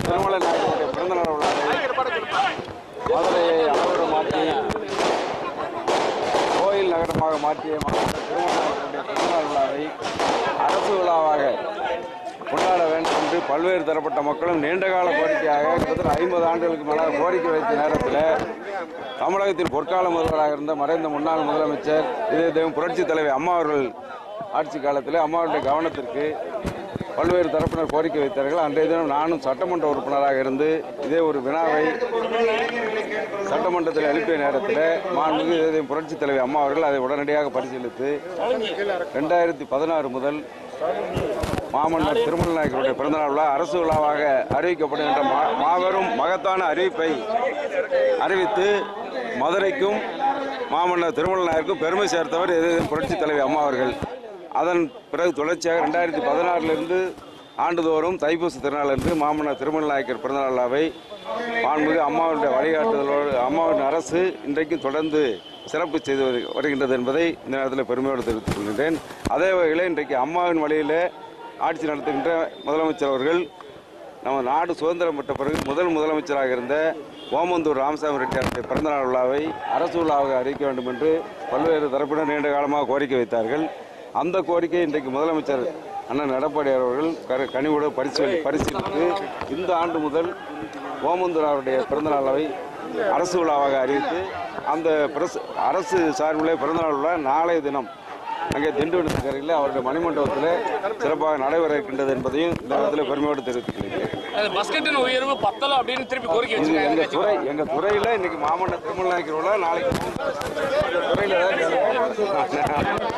திருமலை நாயகனுடைய பிறந்தநாள் விழாவை மதுரையை அளவிடம் மாற்றி கோயில் நகரமாக மாற்றிய மாவட்ட திருமணத்தினுடைய பிறந்தநாள் விழாவை அரசு விழாவாக கொண்டாட வேண்டும் என்று பல்வேறு தரப்பட்ட மக்களும் நீண்டகால கோரிக்கையாக கிட்டத்தட்ட ஐம்பது ஆண்டுகளுக்கு மேலாக கோரிக்கை வைத்த நேரத்தில் தமிழகத்தின் பொற்கால முதல்வராக இருந்த மறைந்த முன்னாள் முதலமைச்சர் இதே தெய்வம் புரட்சி தலைவி அம்மா அவர்கள் ஆட்சி காலத்தில் அம்மாவுடைய கவனத்திற்கு பல்வேறு தரப்பினர் கோரிக்கை வைத்தார்கள் அன்றைய தினம் நானும் சட்டமன்ற உறுப்பினராக இருந்து இதே ஒரு வினாவை சட்டமன்றத்தில் எழுப்பிய நேரத்தில் மாண்புமிகு இதய புரட்சி தலைவி அம்மா அவர்கள் அதை உடனடியாக பரிசீலித்து ரெண்டாயிரத்தி பதினாறு முதல் மாமன்னர் திருமல நாயக்கருடைய பிறந்தநாள் விழா அரசு விழாவாக அறிவிக்கப்படுகின்ற மா- மாபெரும் மகத்தான அறிவிப்பை அறிவித்து மதுரைக்கும் மாமன்னர் திருமல நாயருக்கும் பெருமை சேர்த்தவர் இதய புரட்சி தலைவி அம்மா அவர்கள் அதன் பிறகு தொடர்ச்சியாக ரெண்டாயிரத்தி பதினாறிலிருந்து ஆண்டுதோறும் தைப்பூச திருநாள் என்று மாமன்னர் திருமல நாயக்கர் பிறந்தநாள் விழாவை மாண்புமிகு அம்மாவுடைய வழிகாட்டுதலோடு அம்மாவின் அரசு இன்றைக்கும் தொடர்ந்து சிறப்பு செய்து வரு- வருகின்றது என்பதை இந்த நேரத்தில் பெருமையோடு தெரிவித்துக் கொள்கின்றேன் அதே வகையில் இன்றைக்கு அம்மாவின் வழியில் ஆட்சி நடத்துகின்ற முதலமைச்சர் அவர்கள் நம்ம நாடு சுதந்திரம் பெற்ற பிறகு முதல் முதலமைச்சராக இருந்த ஓமந்தூர் ராமசாமி ரெட்டியாருடைய பிறந்தநாள் விழாவை அரசு விழாவாக அறிவிக்க வேண்டும் என்று பல்வேறு தரப்பினர் நீண்ட காலமாக கோரிக்கை வைத்தார்கள் அந்த கோரிக்கை இன்றைக்கு முதலமைச்சர் அண்ணன் எடப்பாடி அவர்கள் கரு- கனிவோடு பரிசீலி பரிசீலித்து இந்த ஆண்டு முதல் ஓமந்தூர் அவருடைய பிறந்தநாள் விழாவை அரசு விழாவாக அறிவித்து அந்த பிரசு அரசு சார்பிலே பிறந்தநாள் விழா நாளைய தினம் அங்கே திண்டுவனத்துக்கரையில் அவருடைய மணிமண்டபத்தில் சிறப்பாக நடைபெற இருக்கின்றது என்பதையும் இந்த நேரத்தில் பெருமையோடு தெரிவித்துக் கொள்கிறேன் அது பஸ்கெட்டின் உயர்வு பத்தல அப்படின்னு திருப்பி கோரிக்கை இது எங்க வச்சிருக்காங்க துறை எங்க துறையில இன்னைக்கு மாமன்னர் திருமண நாயக்கர் விழா நாளைக்கு எங்க துறையில தான்